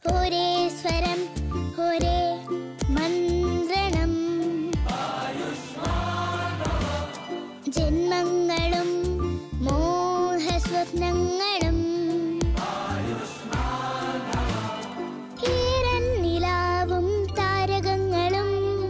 ഒരേ സ്വരം ഒരേ മന്ത്രണം ജന്മങ്ങളും മോഹസ്വപ്നങ്ങളും ഈരൻ നിലാവും താരകങ്ങളും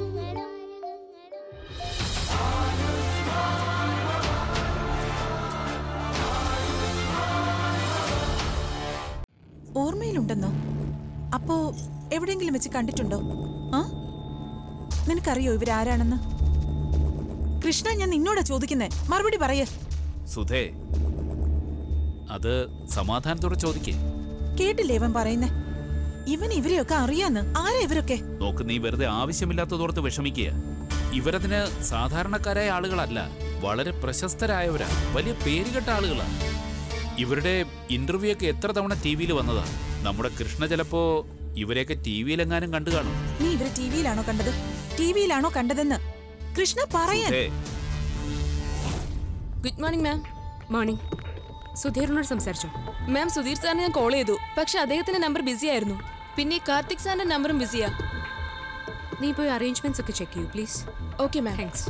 ഓർമ്മയിലുണ്ടെന്നോ അപ്പോ എവിടെയെങ്കിലും വെച്ച് കണ്ടിട്ടുണ്ടോ ആ നിനക്കറിയോ ഇവരാരാണെന്ന് കൃഷ്ണ ഞാൻ നിന്നോടാ ചോദിക്കുന്നേ മറുപടി പറയേ സുധേ അത് സമാധാനത്തോടെ ചോദിക്കേ കേട്ടില്ലേ ഇവൻ പറയുന്നേ ഇവൻ ഇവരെയൊക്കെ അറിയാന്ന് ആരാ ഇവരൊക്കെ നോക്ക് നീ വെറുതെ ആവശ്യമില്ലാത്തതോർത്ത് വിഷമിക്കുക ഇവരതിന് സാധാരണക്കാരായ ആളുകളല്ല വളരെ പ്രശസ്തരായവരാ വലിയ പേരുകെട്ട ആളുകളാ ഇവരുടെ ഇന്റർവ്യൂ ഒക്കെ എത്ര തവണ ടി വിയിൽ വന്നതാ നമ്മുടെ കൃഷ്ണ ചിലപ്പോ ഇവരെയൊക്കെ ടി വിയിലെങ്ങാനും കണ്ടു കാണും നീ ഇവരെ ടി വിയിലാണോ കണ്ടത് ടി വിയിലാണോ കണ്ടതെന്ന് കൃഷ്ണ പറയാൻ സുധേ, ഗുഡ് മോർണിംഗ് മാം മോർണിംഗ് സുധീറിനോട് സംസാരിച്ചോ മാം സുധീർ സാറിന് ഞാൻ കോൾ ചെയ്തു പക്ഷെ അദ്ദേഹത്തിന്റെ നമ്പർ ബിസി ആയിരുന്നു പിന്നെ ഈ കാർത്തിക് സാറിന്റെ നമ്പറും ബിസിയാ നീ പോയി അറേഞ്ച്മെന്റ്സ് ഒക്കെ ചെക്ക് ചെയ്യൂ please okay ma'am thanks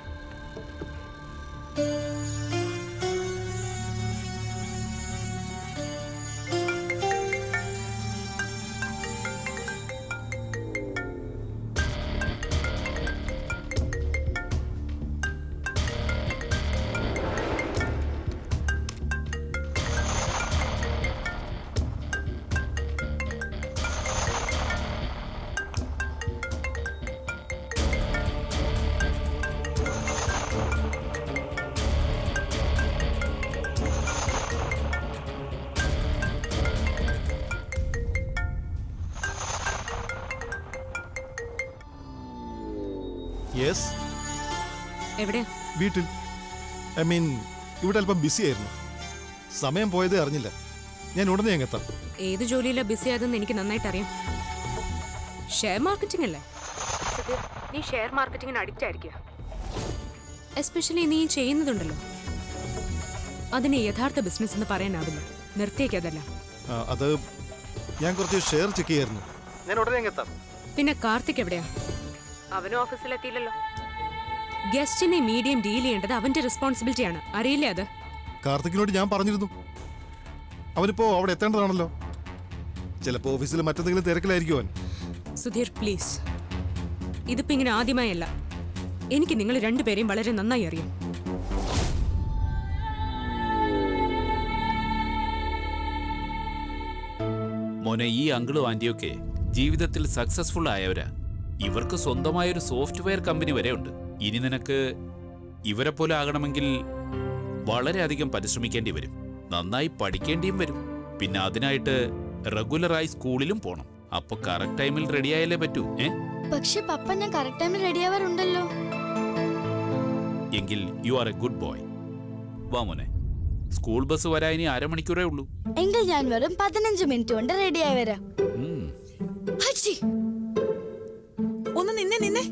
yes എവിടെയാ വീട്ടിൽ ഐ മീൻ ഇവിടെ അല്പം ബിസി ആയിരുന്നു സമയം പോയതേ അറിഞ്ഞില്ല ഞാൻ ഉടനെ അങ്ങ് എത്താം ഏത് ജോലിയിലാ ബിസി ആയതെന്ന് എനിക്ക് നന്നായിട്ട് അറിയാം ഷെയർ മാർക്കറ്റിംഗ് അല്ലേ നീ ഷെയർ മാർക്കറ്റിംഗിന് അഡിക്റ്റ് ആയിരിക്കുക എസ്പെഷ്യലി നീ ചെയ്യുന്നതുണ്ടല്ലോ അതിന് യഥാർത്ഥ ബിസിനസ് എന്ന് പറയാനാവില്ല നിർത്തിയേക്കതല്ല ആ, അത് ഞാൻ കുറച്ച് ഷെയർ ചെക്ക് ചെയ്യായിരുന്നു ഞാൻ ഉടനെ അങ്ങ് എത്താം പിന്നെ കാർത്തിക് എവിടെയാ അവനും ഓഫീസിലെത്തിയില്ലല്ലോ ഗസ്റ്റിനെ മീഡിയം ഡീൽ ചെയ്യേണ്ടത് അവന്റെ റെസ്പോൺസിബിലിറ്റിയാണ് അറിയില്ലേ അത് കാർത്തിക്കിനോട് ഞാൻ പറഞ്ഞിരുന്നു അവനിപ്പോ അവിടെ എത്തേണ്ടതാണല്ലോ ചിലപ്പോ ഓഫീസിൽ മറ്റെന്തെങ്കിലും തിരക്കിലായിരിക്കും അവൻ സുധീർ പ്ലീസ് ഇതിപ്പോ ഇങ്ങനെ ആദ്യമായല്ല എനിക്ക് നിങ്ങൾ രണ്ടുപേരെയും വളരെ നന്നായി അറിയാം മോനെ ഈ അങ്കിളും ആന്റിയൊക്കെ ജീവിതത്തിൽ സക്സസ്ഫുൾ ആയവരാ ഇവർക്ക് സ്വന്തമായൊരു സോഫ്റ്റ്വെയർ കമ്പനി വരെ ഉണ്ട് ഇനി നിനക്ക് ഇവരെ പോലെ ആകണമെങ്കിൽ വളരെയധികം പരിശ്രമിക്കേണ്ടി വരും നന്നായി പഠിക്കേണ്ടിയും വരും പിന്നെ അതിനായിട്ട് റെഗുലറായി സ്കൂളിലും പോണം അപ്പൊ കറക്റ്റ് ടൈമിൽ റെഡിയായാലേ പറ്റൂ ഏ പക്ഷെ പപ്പ ഞാൻ കറക്റ്റ് ടൈമിൽ റെഡി ആവാറുണ്ടല്ലോ എങ്കിൽ you are a good boy വാ മോനെ സ്കൂൾ ബസ് വരാൻ ഇനി അരമണിക്കൂറേ ഉള്ളൂ എങ്കിൽ ഞാൻ വെറും പതിനഞ്ച് മിനിറ്റ് കൊണ്ട് റെഡി ആയി വരാം ഉം. ഹച്ചി ഒന്ന് നിന്നെ നിന്നെ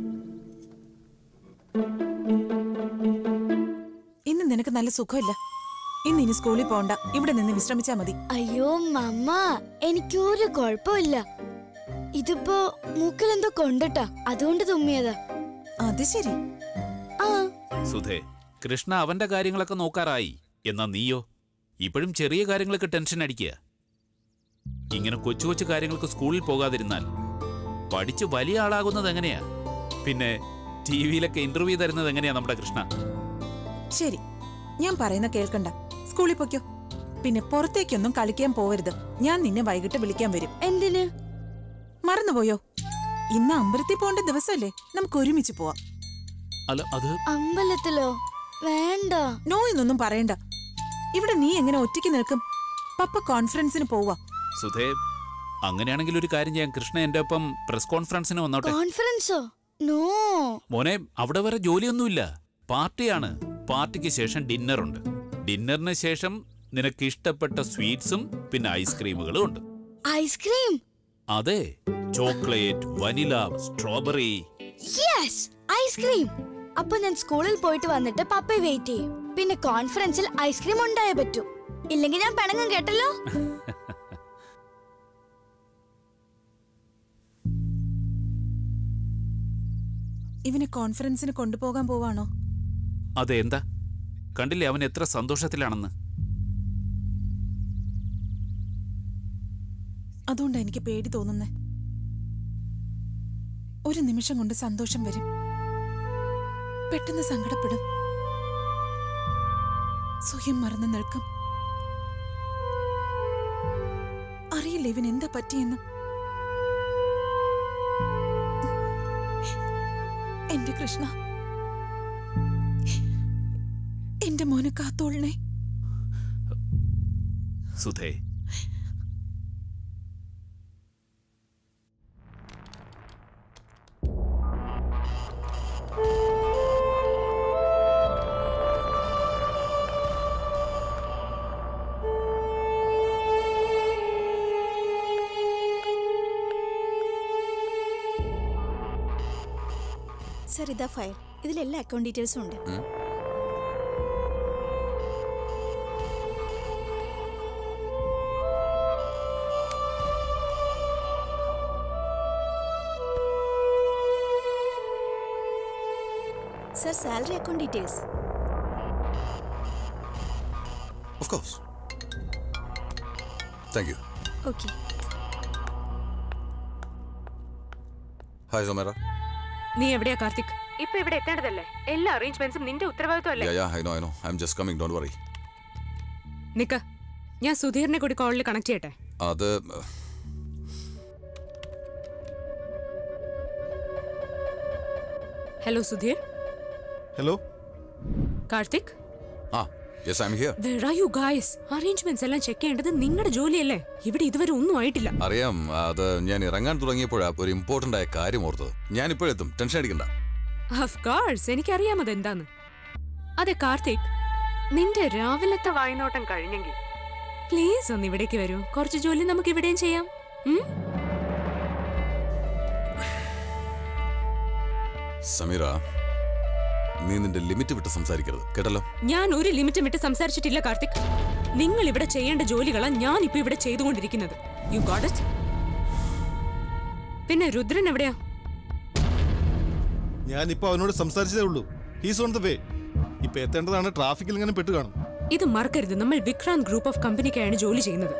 ഇന്ന് നിനക്ക് നല്ല സുഖമില്ല ഇന്ന് ഇനി സ്കൂളിൽ പോണ്ട ഇവിടെ നിന്ന് വിശ്രമിച്ചാ മതി അയ്യോ മമ്മ എനിക്കൊരു കുഴപ്പമില്ല ഇതിപ്പോ മൂക്കിലെന്തോ കൊണ്ടിട്ടാ അതുകൊണ്ട് തുമ്മിയതാ അത് ശരി ആ സുധേ കൃഷ്ണ അവന്റെ കാര്യങ്ങളൊക്കെ നോക്കാറായി എന്നാ നീയോ ഇപ്പോഴും ചെറിയ കാര്യങ്ങളൊക്കെ ടെൻഷൻ അടിക്കുക ഇങ്ങനെ കൊച്ചു കൊച്ചു കാര്യങ്ങൾക്ക് സ്കൂളിൽ പോകാതിരുന്നാൽ പഠിച്ച് വലിയ ആളാകുന്നത് എങ്ങനെയാ പിന്നെ ടി വിയിലൊക്കെ ഇന്റർവ്യൂ തരുന്നത് എങ്ങനെയാ നമ്മുടെ കൃഷ്ണ ശരി ഞാൻ പറയുന്ന കേൾക്കണ്ട സ്കൂളിൽ പൊയ്ക്കോ പിന്നെ പുറത്തേക്കൊന്നും കളിക്കാൻ പോവരുത് ഞാൻ നിന്നെ വൈകിട്ട് വിളിക്കാൻ വരും എന്തിന് മറന്നുപോയോ ഇന്ന് അമ്പലത്തിൽ പോകേണ്ട ദിവസമല്ലേ നമുക്ക് ഒരുമിച്ച് പോവാം അല്ല അത് അമ്പലത്തിലോ വേണ്ട നോ എന്നൊന്നും പറയണ്ട ഇവിടെ നീ എങ്ങനെ ഒറ്റയ്ക്ക് നിൽക്കും പപ്പ കോൺഫറൻസിന് പോവാ സുധേ അങ്ങനെയാണെങ്കിൽ ഒരു കാര്യം ചെയ്യാം കൃഷ്ണ എന്റെ ഒപ്പം പ്രസ് കോൺഫറൻസിന് വന്നോട്ടെ കോൺഫറൻസോ നോ മോനെ അവിടെ വരെ ജോലിയൊന്നുമില്ല പാർട്ടിയാണ് പാർട്ടിക്ക് ശേഷം ഡിന്നറുണ്ട് ഡിന്നറിന് ശേഷം നിനക്ക് ഇഷ്ടപ്പെട്ട സ്വീറ്റ്സും പിന്നെ ഐസ്ക്രീമുകളും ഉണ്ട് ഐസ്ക്രീം അതെ chocolate vanilla strawberry yes ice cream അപ്പൊ ഞാൻ സ്കൂളിൽ പോയിട്ട് വന്നിട്ട് പപ്പയെ വെയിറ്റ് ചെയ്യും പിന്നെ കോൺഫറൻസിൽ ഐസ്ക്രീം ഉണ്ടായേ പറ്റൂ ഇല്ലെങ്കിൽ ഞാൻ പിണങ്ങും കേട്ടല്ലോ ഇവനെ കോൺഫറൻസിന് കൊണ്ടുപോകാൻ പോവാണോ അതെ എന്താ കണ്ടില്ലേ അവൻ എത്ര സന്തോഷത്തിലാണെന്ന് അതുകൊണ്ടാ എനിക്ക് പേടി തോന്നുന്നേ ഒരു നിമിഷം കൊണ്ട് സന്തോഷം വരും പെട്ടെന്ന് സങ്കടപ്പെടും സ്വയം മറന്നു നിൽക്കും അറിയില്ല ഇവൻ എന്താ പറ്റിയെന്ന് എന്റെ കൃഷ്ണ എന്റെ മോനെ കാത്തോളണേ സുധേ സർ ഇതാ ഫയൽ ഇതിലെല്ലാ അക്കൗണ്ട് ഡീറ്റെയിൽസും ഉണ്ട് sir salary account details Of course. Thank you. Okay Hi, Zomera. നീ എവിടെയാ കാർത്തിക് ഇപ്പൊ ഇവിടെ എത്തേണ്ടതല്ലേ എല്ലാ അറേഞ്ച്മെന്റ്സും നിന്റെ ഉത്തരവാദിത്വമല്ലേ Yeah, yeah, I know, I know. I'm just coming, don't worry. നിക്ക ഞാൻ സുധീറിനെ കൂടി കോളിൽ കണക്ട് ചെയ്യട്ടെ അത് ഹലോ സുധീർ ഹലോ കാർത്തിക് ആ yes I'm here Where are you guys? Arrangements എല്ലാം ചെക്ക് ചെയ്യേണ്ടത് നിങ്ങളുടെ ജോലിയല്ലേ ഇവിടെ ഇതുവരെ ഒന്നും ആയിട്ടില്ല അറിയാം അത് ഞാൻ ഇറങ്ങാൻ തുടങ്ങിയപ്പോഴാ ഒരു ഇമ്പോർട്ടന്റ് ആയ കാര്യം ഓർത്തത് ഞാൻ ഇപ്പോഴെത്തും ടെൻഷൻ അടിക്കണ്ട ഓഫ് കോഴ്സ് എനിക്കറിയാം അതെന്താന്ന് അതെ കാർത്തിക് നിന്റെ രാവിലത്തെ വായ്നോട്ടം കഴിഞ്ഞെങ്കിൽ പ്ലീസ് ഒന്ന് ഇവിടേക്ക് വരൂ കുറച്ച് ജോലി നമുക്ക് ഇവിടെയും ചെയ്യാം ഉം? സമീറ നീ നിന്റെ ലിമിറ്റ് വിട്ട് സംസാരിക്കരുത് കേട്ടല്ലോ ഞാൻ ഒരു ലിമിറ്റും വിട്ട് സംസാരിച്ചിട്ടില്ല കാർത്തിക് നിങ്ങൾ ഇവിടെ ചെയ്യേണ്ട ജോലികളാണ് ഞാൻ ഇപ്പൊ ഇവിടെ ചെയ്തുകൊണ്ടിരിക്കുന്നത് യു ഗോട്ട് ഇറ്റ് പിന്നെ രുദ്രൻ എവിടെയാ ഞാനിപ്പോ അവനോട് സംസാരിച്ചതേ ഉള്ളൂ ഹീസ് ഓൺ ദ വേ ഇപ്പൊ എത്തേണ്ടതാണ് ട്രാഫിക്കിൽ ഇങ്ങനെ പെട്ട് കാണും ഇത് മറക്കരുത് നമ്മൾ വിക്രാന്ത് ഗ്രൂപ്പ് ഓഫ് കമ്പനിക്കായാണ് ജോലി ചെയ്യുന്നത്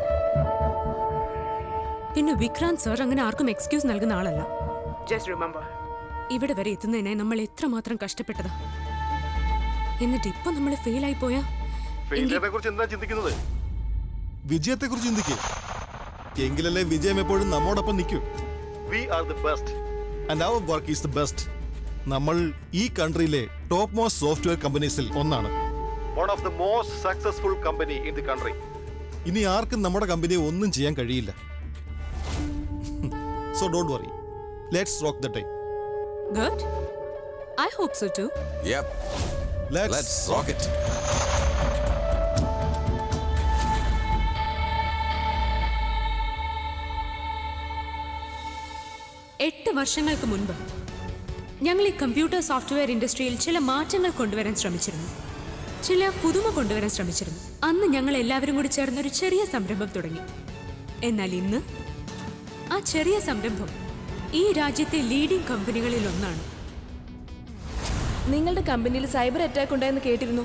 പിന്നെ വിക്രാന്ത് സർ അങ്ങനെ ആർക്കും എക്സ്ക്യൂസ് നൽകുന്ന ആളല്ല ജസ്റ്റ് റിമെമ്പർ ഇവിടെ വരെ എത്തുന്നതിനായി നമ്മൾ എത്രമാത്രം കഷ്ടപ്പെട്ടതാ എന്നിട്ട് ഇപ്പൊ നമ്മൾ ഫെയിൽ ആയി പോയാ എങ്കിൽ കുറിച്ച് എന്താ ചിന്തിക്കുന്നത് വിജയത്തെ കുറിച്ച് ചിന്തിക്കുക എങ്കിലല്ലേ വിജയം എപ്പോഴും നമ്മോടൊപ്പം നിൽക്കൂ we are the best and our work is the best നമ്മൾ ഈ കൺട്രിയിലെ ടോപ്പ് മോസ്റ്റ് സോഫ്റ്റ്വെയർ കമ്പനീസിൽ ഒന്നാണ് one of the most successful company in the country ഇനി ആർക്കും നമ്മുടെ കമ്പനിയെ ഒന്നും ചെയ്യാൻ കഴിയില്ല so don't worry let's rock the time good I hope so too yep let's let's rock it എട്ട് വർഷങ്ങൾക്ക് മുൻപ് ഞങ്ങൾ ഈ കമ്പ്യൂട്ടർ സോഫ്റ്റ്വെയർ ഇൻഡസ്ട്രിയിൽ ചില മാറ്റങ്ങൾ കൊണ്ടുവരാൻ ശ്രമിച്ചിരുന്നു ചില പുതുമ കൊണ്ടുവരാൻ ശ്രമിച്ചിരുന്നു അന്ന് ഞങ്ങൾ എല്ലാവരും കൂടി ചേർന്ന് ഒരു ചെറിയ സംരംഭം തുടങ്ങി എന്നാൽ ഇന്ന് ആ ചെറിയ സംരംഭം ഈ രാജ്യത്തെ ലീഡിംഗ് കമ്പനികളിൽ ഒന്നാണ് നിങ്ങളുടെ കമ്പനിയിൽ സൈബർ അറ്റാക്ക് ഉണ്ടായെന്ന് കേട്ടിരുന്നു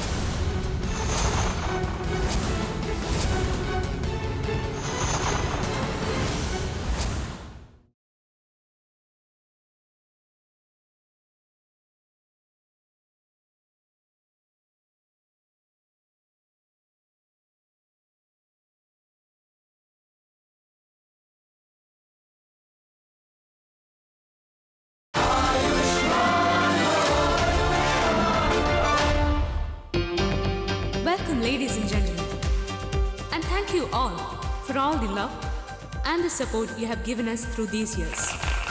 Welcome, ladies and gentlemen. And thank you all for all the love and the support you have given us through these years.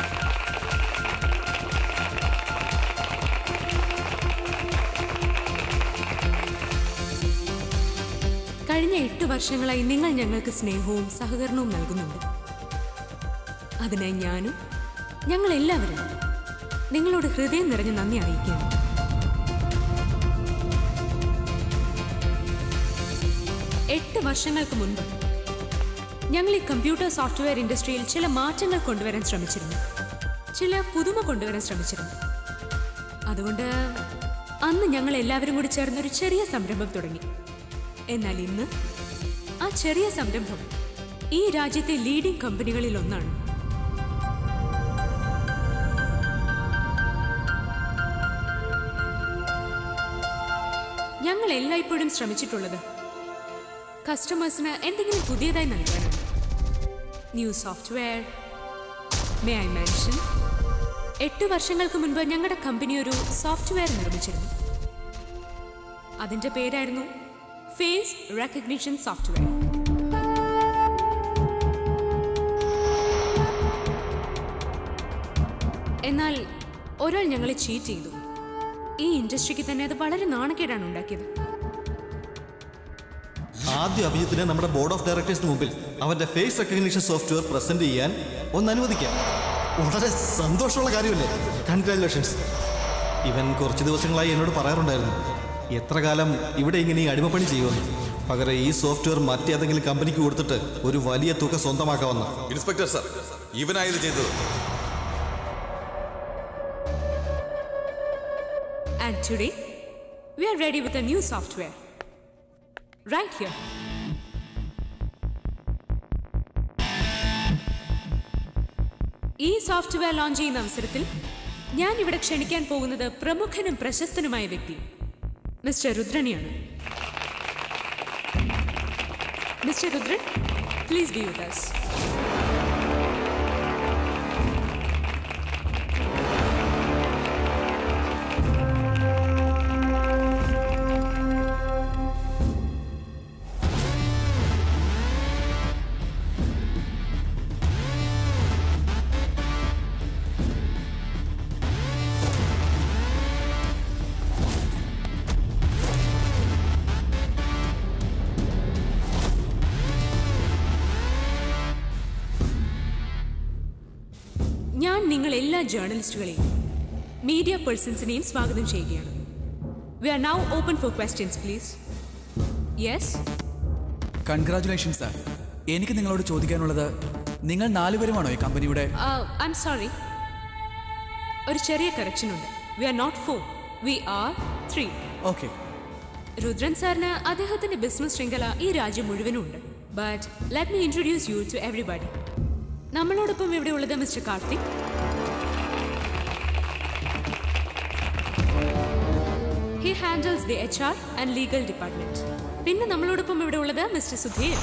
കഴിഞ്ഞ എട്ട് വർഷങ്ങളായി നിങ്ങൾ ഞങ്ങൾക്ക് സ്നേഹവും സഹകരണവും നൽകുന്നുണ്ട് അതിനായി ഞാനും ഞങ്ങൾ എല്ലാവരും നിങ്ങളോട് ഹൃദയം നിറഞ്ഞ് നന്ദി അറിയിക്കുകയാണ് എട്ട് വർഷങ്ങൾക്ക് മുൻപ് ഞങ്ങൾ ഈ കമ്പ്യൂട്ടർ സോഫ്റ്റ്വെയർ ഇൻഡസ്ട്രിയിൽ ചില മാറ്റങ്ങൾ കൊണ്ടുവരാൻ ശ്രമിച്ചിരുന്നു ചില പുതുമ കൊണ്ടുവരാൻ ശ്രമിച്ചിരുന്നു അതുകൊണ്ട് അന്ന് ഞങ്ങൾ എല്ലാവരും കൂടി ചേർന്ന് ഒരു ചെറിയ സംരംഭം തുടങ്ങി എന്നാൽ ഇന്ന് ആ ചെറിയ സംരംഭം ഈ രാജ്യത്തെ ലീഡിംഗ് കമ്പനികളിൽ ഒന്നാണ് ഞങ്ങൾ എല്ലായ്പ്പോഴും ശ്രമിച്ചിട്ടുള്ളത് കസ്റ്റമേഴ്സിന് എന്തെങ്കിലും പുതിയതായി നൽകാനാണ് new software may I mention എട്ട് വർഷങ്ങൾക്ക് മുൻപ് ഞങ്ങളുടെ കമ്പനി ഒരു സോഫ്റ്റ്വെയർ നിർമ്മിച്ചിരുന്നു അതിന്റെ പേരായിരുന്നു ഫേസ് റെക്കഗ്നിഷൻ സോഫ്റ്റ്വെയർ എന്നാൽ ഒരാൾ ഞങ്ങളെ ചീറ്റ് ചെയ്തു ഈ ഇൻഡസ്ട്രിക്ക് തന്നെ അത് വളരെ നാണക്കേടാണ് ഉണ്ടാക്കിയത് ആദ്യ അഭിജിത്തിനെ നമ്മുടെ ബോർഡ് ഓഫ് ഡയറക്ടേഴ്സിന് മുമ്പിൽ അവന്റെ ഫേസ് റെക്കഗ്നിഷൻ സോഫ്റ്റ്വെയർ പ്രസന്റ് ചെയ്യാൻ ഒന്ന് അനുവദിക്കാം വളരെ സന്തോഷമുള്ള കാര്യമല്ലേ കൺഗ്രാറ്റുലേഷൻസ് ഇവൻ കുറച്ച് ദിവസങ്ങളായി എന്നോട് പറയാറുണ്ടായിരുന്നു എത്ര കാലം ഇവിടെ ഇങ്ങനെ ഈ അടിമപ്പണി ചെയ്യുമെന്ന് പകരം ഈ സോഫ്റ്റ്വെയർ മറ്റേതെങ്കിലും കമ്പനിക്ക് കൊടുത്തിട്ട് ഒരു വലിയ തുക സ്വന്തമാക്കാമെന്ന് ഇൻസ്പെക്ടർ സാർ ഇവനായത് ചെയ്തത് And today, we are ready with a new software. Right here. ഈ സോഫ്റ്റ്വെയർ ലോഞ്ച് ചെയ്യുന്ന അവസരത്തിൽ ഞാൻ ഇവിടെ ക്ഷണിക്കാൻ പോകുന്നത് പ്രമുഖനും പ്രശസ്തനുമായ വ്യക്തി മിസ്റ്റർ രുദ്രനെയാണ് mister Rudran please be with us ഞാൻ നിങ്ങൾ എല്ലാ ജേർണലിസ്റ്റുകളെയും മീഡിയ പേഴ്സൺസിനെയും സ്വാഗതം ചെയ്യുകയാണ് we are now open for questions please yes congratulation sir എനിക്ക് നിങ്ങളോട് ചോദിക്കാനുള്ളത് നിങ്ങൾ നാലുപേരുമാണോ ഈ കമ്പനിയുടെ ഐ എം സോറി ഒരു ചെറിയ കറക്ഷൻ ഉണ്ട് we are not four we are three okay Rudran സാറിന് അദ്ദേഹത്തിന്റെ ബിസിനസ് ശൃംഖല ഈ രാജ്യം മുഴുവനും ഉണ്ട് but let me introduce you to everybody നമ്മളോടൊപ്പം ഇവിടെ ഉള്ളത് mister Karthik he handles the H R and legal department പിന്നെ നമ്മളോടൊപ്പം ഇവിടെ ഉള്ളത് mister Sudheer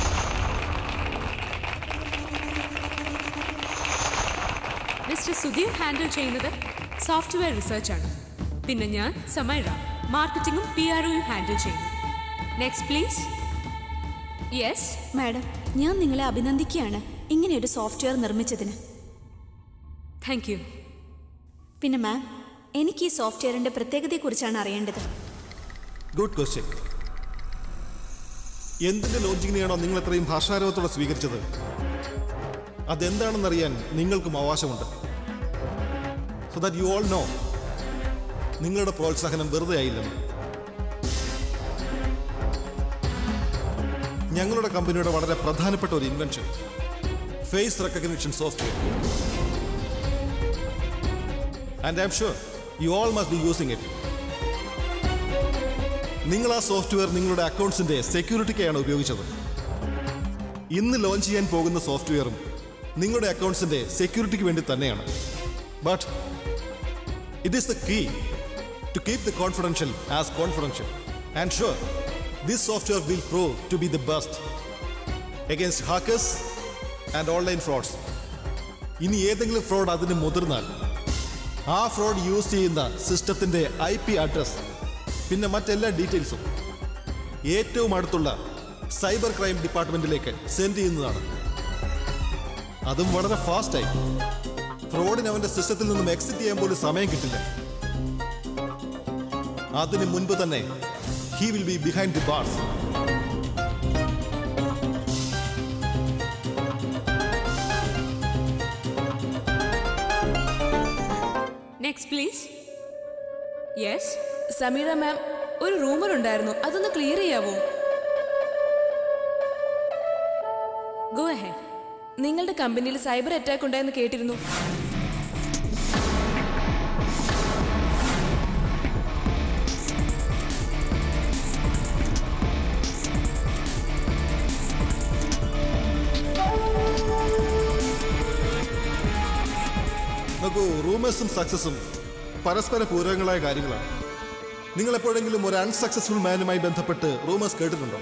mister Sudheer handle ചെയ്യുന്നത് സോഫ്റ്റ്വെയർ റിസർച്ച് ആണ് പിന്നെ ഞാൻ സമൈറ മാർക്കറ്റിംഗും പി ആർഒയും ഹാൻഡിൽ ചെയ്യുന്നു നെക്സ്റ്റ് പ്ലീസ് യെസ് മാഡം ഞാൻ നിങ്ങളെ അഭിനന്ദിക്കുകയാണ് ഇങ്ങനെ ഒരു സോഫ്റ്റ്വെയർ നിർമ്മിച്ചതിന് താങ്ക് യു പിന്നെ മാം എനിക്ക് ഈ സോഫ്റ്റ്വെയറിന്റെ പ്രത്യേകതയെക്കുറിച്ചാണ് അറിയേണ്ടത് ഗുഡ് ക്വസ്റ്റ്യൻ എന്തിന്റെ ലോഞ്ചിങ്ങിനെയാണോ നിങ്ങൾ എത്രയും ഹർഷാരവത്തോടെ സ്വീകരിച്ചത് അതെന്താണെന്നറിയാൻ നിങ്ങൾക്കും അവകാശമുണ്ട് so that you all know നിങ്ങളുടെ പ്രോത്സാഹനം വെറുതെ ആയില്ലെന്ന് ഞങ്ങളുടെ കമ്പനിയുടെ വളരെ പ്രധാനപ്പെട്ട ഒരു invention face recognition software and I'm sure you all must be using it നിങ്ങൾ ആ സോഫ്റ്റ്വെയർ നിങ്ങളുടെ അക്കൗണ്ട്സിന്റെ സെക്യൂരിറ്റിക്കായാണ് ഉപയോഗിച്ചത് ഇന്ന് ലോഞ്ച് ചെയ്യാൻ പോകുന്ന സോഫ്റ്റ്വെയറും നിങ്ങളുടെ അക്കൗണ്ട്സിന്റെ സെക്യൂരിറ്റിക്ക് വേണ്ടി തന്നെയാണ് but it is the key to keep the confidential as confidential and sure this software will prove to be the best against hackers and online frauds ഇനി ഏതെങ്കിലും ഫ്രോഡ് അതിന് മുതിർന്നാൽ ആ ഫ്രോഡ് യൂസ് ചെയ്യുന്ന സിസ്റ്റത്തിന്റെ ഐ പി അഡ്രസ് പിന്നെ മറ്റെല്ലാ ഡീറ്റെയിൽസും ഏറ്റവും അടുത്തുള്ള സൈബർ ക്രൈം ഡിപ്പാർട്ട്മെന്റിലേക്ക് സെൻഡ് ചെയ്യുന്നതാണ് അതും വളരെ ഫാസ്റ്റായി ഫ്രോഡിന് അവന്റെ സിസ്റ്റത്തിൽ നിന്നും എക്സിറ്റ് ചെയ്യാൻ പോലും സമയം കിട്ടില്ല അതിന് മുൻപ് തന്നെ he will be behind the bars next please yes Sameera ma'am ഒരു റൂമർ ഉണ്ടായിരുന്നു അതൊന്ന് ക്ലിയർ ചെയ്യാവോ ഗോ അഹെഡ് നിങ്ങളുടെ കമ്പനിയിൽ സൈബർ അറ്റാക്ക് ഉണ്ടായെന്ന് കേട്ടിരുന്നു റൂമേഴ്സും സക്സസും പരസ്പര പൂരകങ്ങളായ കാര്യങ്ങളാണ് നിങ്ങൾ എപ്പോഴെങ്കിലും ഒരു അൺസക്സസ്ഫുൾ മാനുമായി ബന്ധപ്പെട്ട് റൂമേഴ്സ് കേട്ടിട്ടുണ്ടോ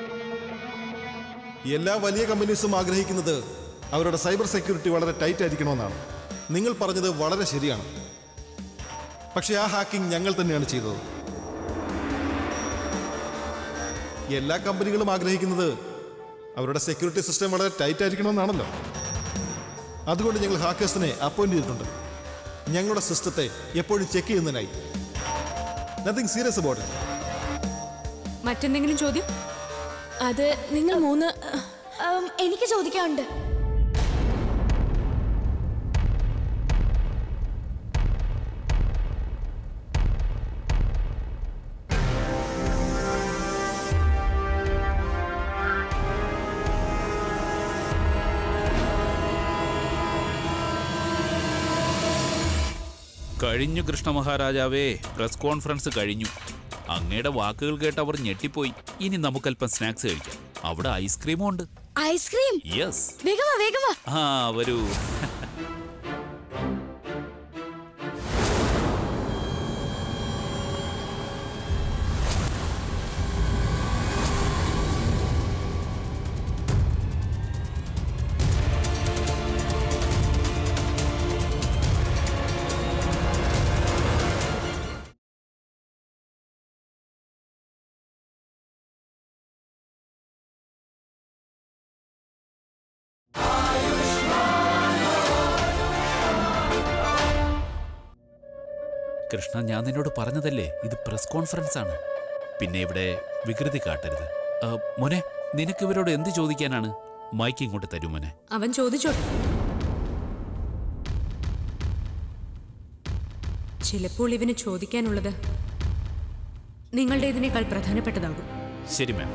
എല്ലാ വലിയ കമ്പനീസും ആഗ്രഹിക്കുന്നത് അവരുടെ സൈബർ സെക്യൂരിറ്റി വളരെ ടൈറ്റ് ആയിരിക്കണമെന്നാണ് നിങ്ങൾ പറഞ്ഞത് വളരെ ശരിയാണ് പക്ഷേ ആ ഹാക്കിംഗ് ഞങ്ങൾ തന്നെയാണ് ചെയ്തത് എല്ലാ കമ്പനികളും ആഗ്രഹിക്കുന്നത് അവരുടെ സെക്യൂരിറ്റി സിസ്റ്റം വളരെ ടൈറ്റ് ആയിരിക്കണമെന്നാണല്ലോ അതുകൊണ്ട് ഞങ്ങൾ ഹാക്കേഴ്സിനെ അപ്പോയിന്റ് ചെയ്തിട്ടുണ്ട് ഞങ്ങളുടെ സിസ്റ്റത്തെ എപ്പോഴും ചെക്ക് ചെയ്യുന്നതിനായി നത്തിങ് സീരിയസ് അബൌട്ട് ഇറ്റ് മറ്റെന്തെങ്കിലും ചോദ്യം അത് നിങ്ങൾ മൂന്ന് ഉം, എനിക്ക് ചോദിക്കാനുണ്ട് കഴിഞ്ഞു കൃഷ്ണമഹാരാജാവേ പ്രസ് കോൺഫറൻസ് കഴിഞ്ഞു അങ്ങയുടെ വാക്കുകൾ കേട്ട് അവർ ഞെട്ടിപ്പോയി ഇനി നമുക്കല്പം സ്നാക്സ് കഴിക്കാം അവിടെ ഐസ്ക്രീമും ഉണ്ട് ഐസ്ക്രീം യെസ് വേഗമാ വേഗമാ ആ വരൂ കൃഷ്ണ ഞാൻ നിന്നോട് പറഞ്ഞതല്ലേ ഇത് പ്രസ് കോൺഫറൻസ് ആണ് പിന്നെ ഇവിടെ വികൃതി കാട്ടരുത് ആ, മോനെ നിനക്ക് ഇവരോട് എന്ത് ചോദിക്കാനാണ് മൈക്ക് ഇങ്ങോട്ട് തരൂ മോനെ അവൻ ചോദിച്ചോട്ടെ ചിലപ്പോൾ ഇവന് ചോദിക്കാനുള്ളത് നിങ്ങളുടെ ഇതിനേക്കാൾ പ്രധാനപ്പെട്ടതാകും ശരി മാം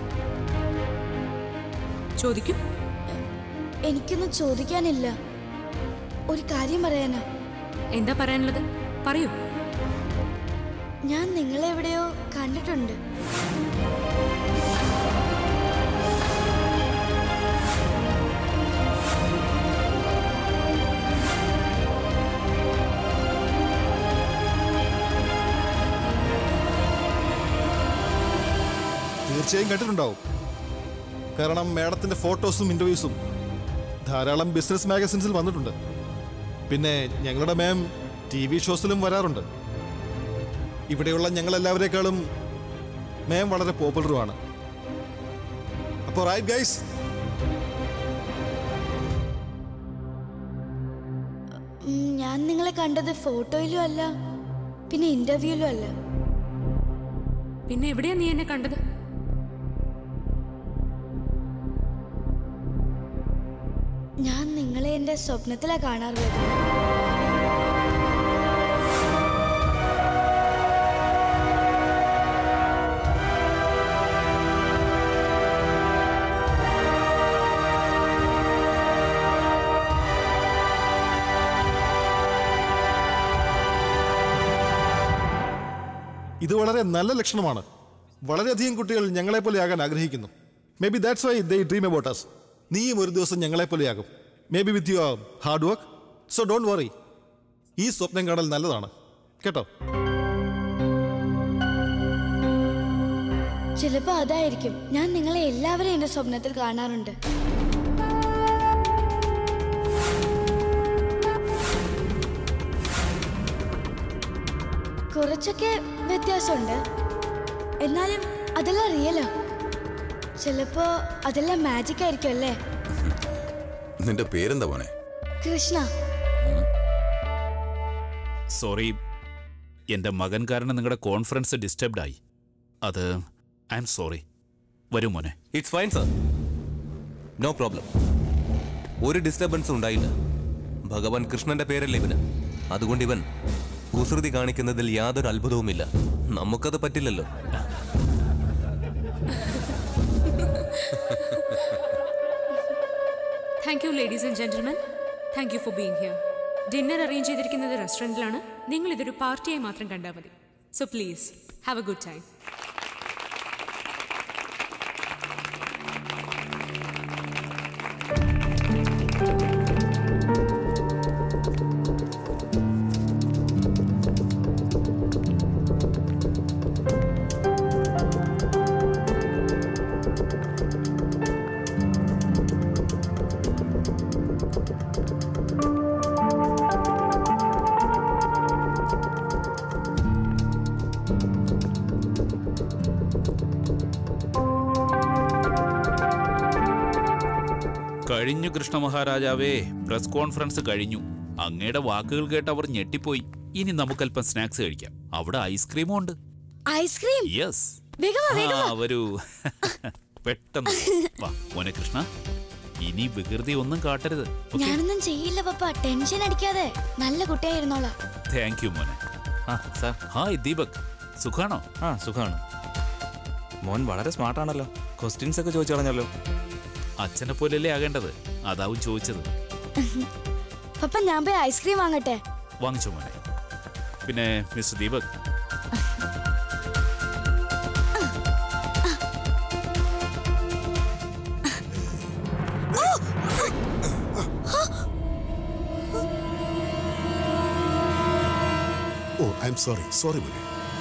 ചോദിക്കും എനിക്കൊന്നും ചോദിക്കാനില്ല ഒരു കാര്യം പറയാനാ എന്താ പറയാനുള്ളത് പറയൂ ഞാൻ നിങ്ങളെ എവിടെയോ കണ്ടിട്ടുണ്ട് തീർച്ചയായും കണ്ടിട്ടുണ്ടാവും കാരണം മാഡത്തിന്റെ ഫോട്ടോസും ഇന്റർവ്യൂസും ധാരാളം ബിസിനസ് മാഗസിൻസിൽ വന്നിട്ടുണ്ട് പിന്നെ ഞങ്ങളുടെ മാം ടി വി ഷോസിലും വരാറുണ്ട് ഇവിടെയുള്ള ഞങ്ങളെല്ലാവരേക്കാളും മാം വളരെ പോപ്പുലറുമാണ് അപ്പോൾ റൈറ്റ് ഗൈസ് ഉം, ഞാൻ നിങ്ങളെ കണ്ടത് ഫോട്ടോയിലും അല്ല പിന്നെ ഇന്റർവ്യൂയിലും അല്ല പിന്നെ എവിടെയാ നീ എന്നെ കണ്ടത് ഞാൻ നിങ്ങളെ എന്റെ സ്വപ്നത്തിലാ കാണാറുള്ളത് ഇത് വളരെ നല്ല ലക്ഷണമാണ് വളരെയധികം കുട്ടികൾ ഞങ്ങളെപ്പോലെ ആകാൻ ആഗ്രഹിക്കുന്നു maybe that's why they dream about us നീയും ഒരു ദിവസം ഞങ്ങളെപ്പോലെയാകും maybe with your hard work so don't worry ഈ സ്വപ്നം കാണൽ നല്ലതാണ് കേട്ടോ ചിലപ്പോ അതായിരിക്കും ഞാൻ നിങ്ങളെ എല്ലാവരെയും എന്റെ സ്വപ്നത്തിൽ കാണാറുണ്ട് കുറച്ചൊക്കെ വ്യത്യാസമുണ്ട് എന്നാലും അതെല്ലാം റിയലാ ചിലപ്പോ അതെല്ലാം മാജിക് ആയിരിക്കും അല്ലേ നിന്റെ പേരെന്താ പോനെ കൃഷ്ണ സോറി എൻ്റെ മകൻ കാരണം നിങ്ങളുടെ കോൺഫറൻസ് ഡിസ്റ്റർബ്ഡ് ആയി അത് ഐ എം സോറി വരൂ മോനെ it's fine sir no problem ഒരു ഡിസ്റ്റർബൻസ് ഉണ്ടായില്ല ഭഗവാൻ കൃഷ്ണന്റെ പേരല്ലേ ഇവന് അതുകൊണ്ട് ഇവൻ കുസൃതി കാണിക്കുന്നതിൽ യാതൊരു അത്ഭുതവുമില്ല നമുക്കത് പറ്റില്ലല്ലോ thank you ladies and gentlemen thank you for being here dinner arrange ചെയ്തിരിക്കുന്നത് റെസ്റ്റോറൻറ്റിലാണ് നിങ്ങൾ ഇതൊരു പാർട്ടിയായി മാത്രം കണ്ടാൽ മതി so please have a good time കഴിഞ്ഞു കൃഷ്ണ മഹാരാജാവേ പ്രസ് കോൺഫറൻസ് കഴിഞ്ഞു അങ്ങയുടെ വാക്കുകൾ കേട്ട് അവർ ഞെട്ടിപ്പോയി ഇനി നമുക്കല്പം സ്നാക്സ് കഴിക്കാം അവിടെ ഐസ്ക്രീമും ഉണ്ട് ഐസ്ക്രീം യെസ് വേഗം വാ, വേഗം വാ. വരൂ പെട്ടെന്ന് വാ മോനെ കൃഷ്ണ ഇനി വികൃതി ഒന്നും കാട്ടരുത് ഞാനൊന്നും ചെയ്യില്ല പപ്പ ടെൻഷൻ അടിക്കാതെ നല്ല കുട്ടിയായിരുന്നോളാം താങ്ക് യു മോനെ ആ സാർ ഹായ് ദീപക് സുഖാണോ ആ സുഖമാണ് മോൻ വളരെ സ്മാർട്ടാണല്ലോ ക്വസ്റ്റ്യൻസ് ഒക്കെ ചോദിച്ചു കളഞ്ഞല്ലോ അച്ഛനെ പോലെയല്ലേ ആകേണ്ടത് അതാവും ചോദിച്ചത് പപ്പ ഞാൻ പോയി ഐസ്ക്രീം വാങ്ങട്ടെ വാങ്ങിച്ചോ മോനെ പിന്നെ mister Deepak oh I'm sorry sorry മോനെ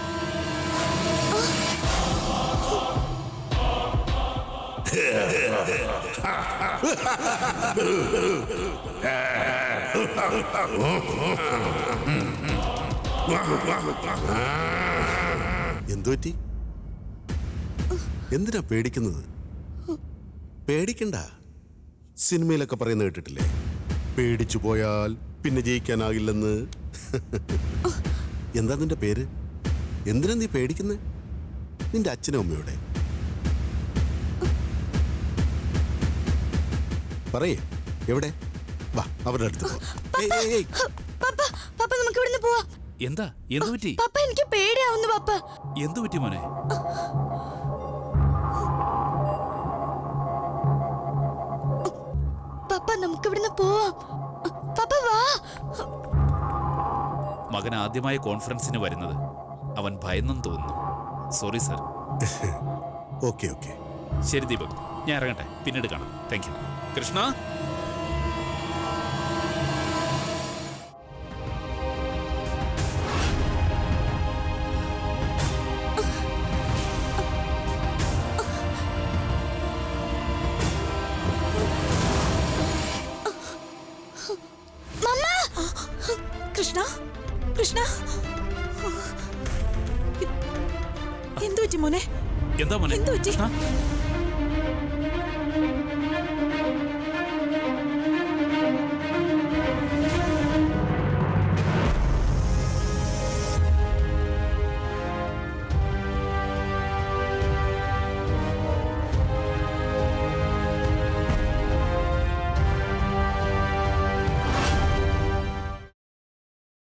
എന്തു പറ്റി എന്തിനാ പേടിക്കുന്നത് പേടിക്കണ്ട സിനിമയിലൊക്കെ പറയുന്നത് കേട്ടിട്ടില്ലേ പേടിച്ചു പോയാൽ പിന്നെ ജയിക്കാനാകില്ലെന്ന് എന്താ നിന്റെ പേര് എന്തിനാ നീ പേടിക്കുന്നത് നിന്റെ അച്ഛനും അമ്മയോടെ പറയേ എവിടെ വാ അവരുടെ അടുത്ത് പോ. ഏയ്, ഏയ്, ഏയ്. പപ്പ പപ്പ നമുക്ക് ഇവിടുന്ന് പോവാ എന്താ എന്തു പറ്റി പപ്പ എനിക്ക് പേടിയാവുന്നു പപ്പ എന്തു പറ്റി മോനെ പപ്പ നമുക്ക് ഇവിടുന്ന് പോവാം പപ്പ വാ മകൻ ആദ്യമായ കോൺഫറൻസിന് വരുന്നത് അവൻ ഭയന്നും തോന്നുന്നു സോറി സർ ഓക്കെ ഓക്കെ ശരി ദീപക് ഞാൻ ഇറങ്ങട്ടെ പിന്നീട് കാണാം താങ്ക് യു കൃഷ്ണ കൃഷ്ണ കൃഷ്ണ എന്തു പറ്റി മോനെ എന്താ മോനെ എന്തു പറ്റി കൃഷ്ണ